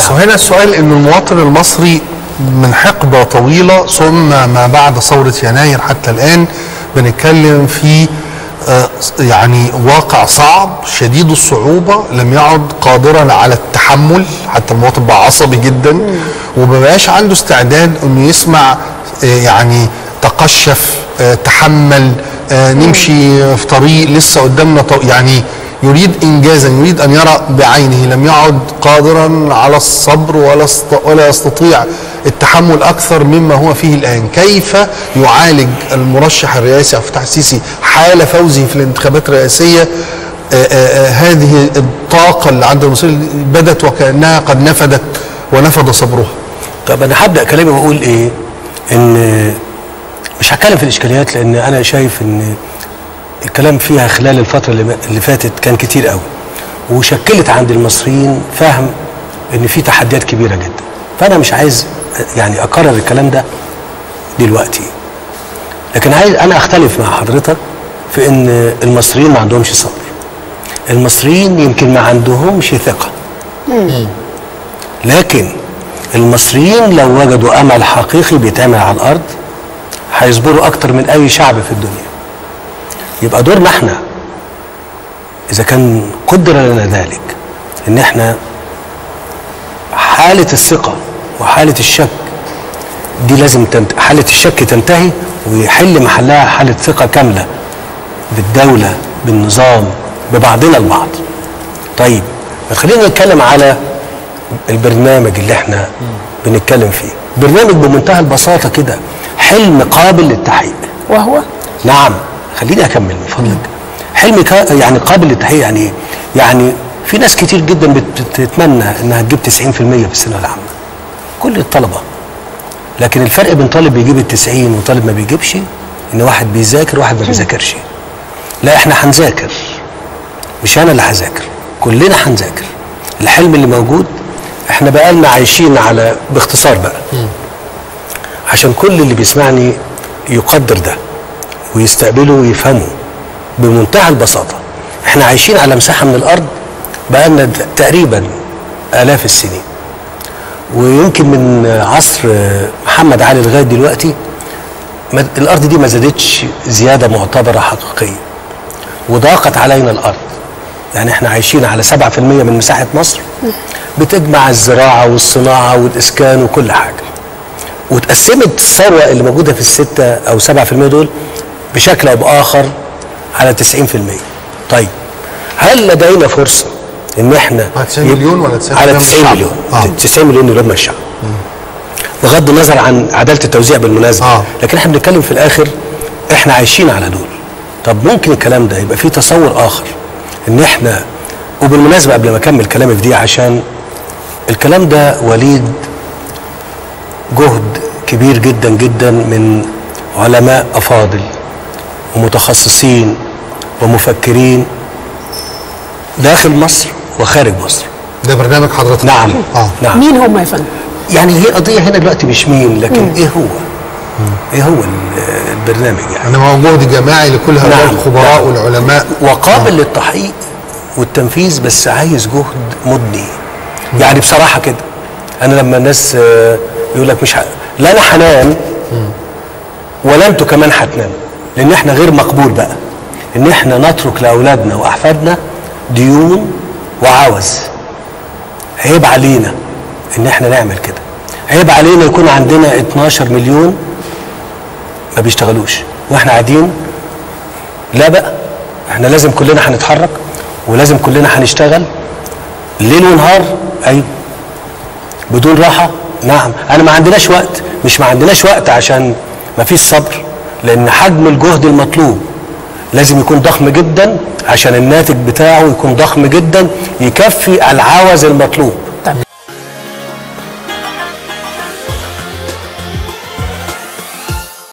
بس هنا السؤال ان المواطن المصري من حقبه طويله ثم ما بعد ثوره يناير حتى الان بنتكلم في آه، يعني واقع صعب شديد الصعوبه لم يعد قادرا على التحمل حتى المواطن بقى عصبي جدا وما بقاش عنده استعداد انه يسمع آه، يعني تقشف آه، تحمل آه، نمشي في طريق لسه قدامنا طو- يعني يريد انجازا يريد ان يرى بعينه لم يعد قادرا على الصبر ولا است- ولا يستطيع التحمل اكثر مما هو فيه الان كيف يعالج المرشح الرئاسي عبد الفتاح السيسي حال فوزه في الانتخابات الرئاسيه آه، آه، آه، هذه الطاقه اللي عند المصريين بدت وكانها قد نفدت ونفد صبرها طب انا هبدا كلامي واقول ايه ان مش هتكلم في الاشكاليات لان انا شايف ان الكلام فيها خلال الفتره اللي اللي فاتت كان كتير قوي وشكلت عند المصريين فهم ان في تحديات كبيره جدا فانا مش عايز يعني اكرر الكلام ده دلوقتي لكن عايز انا اختلف مع حضرتك في ان المصريين ما عندهمش صبر المصريين يمكن ما عندهمش ثقه لكن المصريين لو وجدوا امل حقيقي بيتعمل على الارض هيصبروا اكتر من اي شعب في الدنيا يبقى دورنا احنا اذا كان قدر لنا ذلك ان احنا حاله الثقه وحاله الشك دي لازم تنت... حاله الشك تنتهي ويحل محلها حاله ثقه كامله بالدوله بالنظام ببعضنا البعض طيب ما خلينا نتكلم على البرنامج اللي احنا بنتكلم فيه برنامج بمنتهى البساطه كده حلم قابل للتحقيق وهو نعم خليني اكمل من فضلك حلم كا يعني قابل للتحقيق يعني ايه؟ يعني في ناس كتير جدا بت- بتتمنى انها تجيب 90% في الثانويه العامه كل الطلبه لكن الفرق بين طالب بيجيب ال 90 وطالب ما بيجيبش ان واحد بيذاكر وواحد ما بيذاكرش لا احنا هنذاكر مش انا اللي هذاكر كلنا هنذاكر الحلم اللي موجود احنا بقالنا عايشين على باختصار بقى عشان كل اللي بيسمعني يقدر ده ويستقبله ويفهمه بمنتهى البساطة احنا عايشين على مساحة من الأرض بقالنا د- تقريبا آلاف السنين ويمكن من عصر محمد علي لغاية دلوقتي ما- الأرض دي ما زادتش زيادة معتبرة حقيقية وضاقت علينا الأرض يعني احنا عايشين على 7% من مساحة مصر بتجمع الزراعة والصناعة والإسكان وكل حاجة واتقسمت الثروه اللي موجوده في الستة او 7% دول بشكل او باخر على 90% طيب هل لدينا فرصه ان احنا على 90 يب- مليون ولا 90 على مليون من 90 الشعب؟ مليون آه. 90 مليون دول من الشعب بغض النظر عن عداله التوزيع بالمناسبه آه. لكن احنا بنتكلم في الاخر احنا عايشين على دول طب ممكن الكلام ده يبقى فيه تصور اخر ان احنا وبالمناسبه قبل ما اكمل كلامي في دي عشان الكلام ده وليد جهد كبير جدا جدا من علماء افاضل ومتخصصين ومفكرين داخل مصر وخارج مصر ده برنامج حضرتك نعم اه نعم مين هم يا فندم؟ يعني هي قضيه هنا دلوقتي مش مين لكن ايه هو ايه هو ال- البرنامج يعني انما هو جهد جماعي لكل هؤلاء نعم، الخبراء نعم. والعلماء وقابل للتحقيق والتنفيذ بس عايز جهد مضني يعني بصراحه كده انا لما الناس آه، يقول لك مش ه... لا انا هنام ولا انتوا كمان هتناموا لان احنا غير مقبول بقى ان احنا نترك لاولادنا واحفادنا ديون وعوز عيب علينا ان احنا نعمل كده عيب علينا يكون عندنا 12 مليون ما بيشتغلوش واحنا قاعدين لا بقى احنا لازم كلنا هنتحرك ولازم كلنا هنشتغل ليل ونهار ايوه بدون راحه نعم انا ما عندناش وقت مش ما عندناش وقت عشان ما فيش صبر لان حجم الجهد المطلوب لازم يكون ضخم جدا عشان الناتج بتاعه يكون ضخم جدا يكفي العوز المطلوب